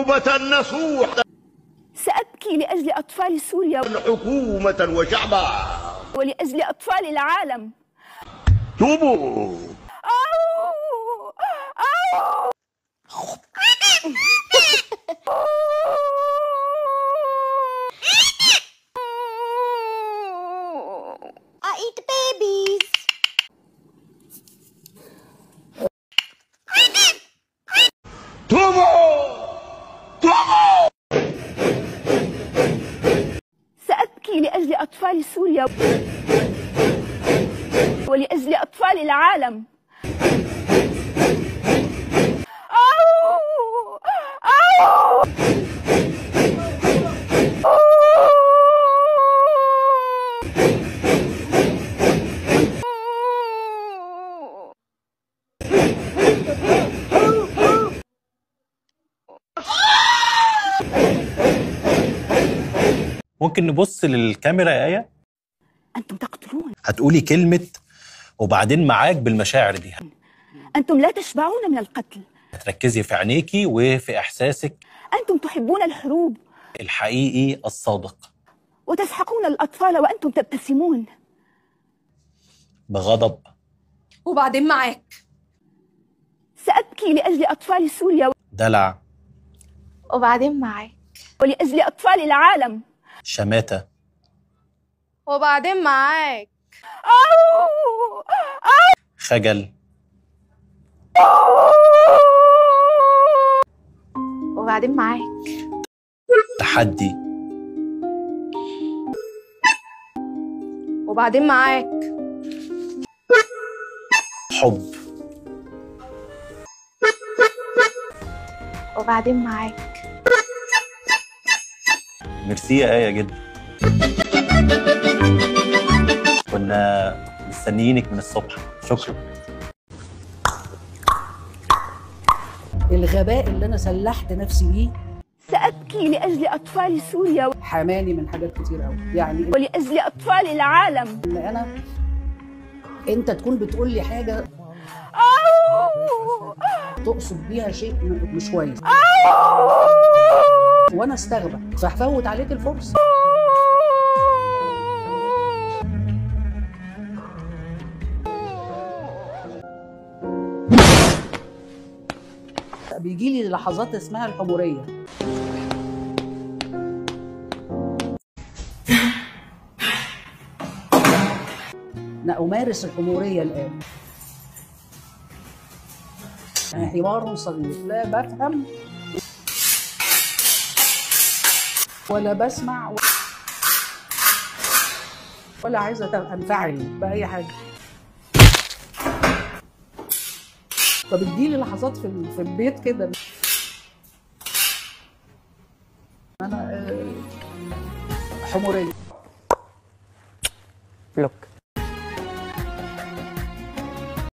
توبة نصوح سأبكي لأجل أطفال سوريا حكومة وشعبا ولأجل أطفال العالم توبوا أوه! أوه! I eat babies. توبوا توبوا سأبكي لأجل أطفال سوريا ولأجل أطفال العالم أوه! أوه! أوه! ممكن نبص للكاميرا يا آية أنتم تقتلون هتقولي كلمة وبعدين معاك بالمشاعر دي أنتم لا تشبعون من القتل هتركزي في عينيكي وفي إحساسك أنتم تحبون الحروب الحقيقي الصادق وتسحقون الأطفال وأنتم تبتسمون بغضب وبعدين معاك سأبكي لأجل أطفال سوريا دلع وبعدين معاك ولأجل أطفال العالم شماتة وبعدين معاك أوه! خجل وبعدين معاك تحدي وبعدين معاك حب وبعدين معاك ميرسي يا آية جدا كنا مستنيينك من الصبح شكرا الغباء اللي انا سلحت نفسي بيه سأبكي لأجل أطفال سوريا حماني من حاجات كتير قوي يعني ولأجل أطفال العالم ان انا انت تكون بتقول لي حاجه أوه! تقصد بيها شيء م- مش كويس وانا استغبى فهفوت عليك الفرصه بيجي لي لحظات اسمها الحموريه أنا أمارس الحمورية الآن أنا حمار صغير لا بفهم ولا بسمع ولا عايزة أنفعل بأي حاجة فبتجيلي لحظات في ال- في البيت كده أنا آه، حمورية بلوك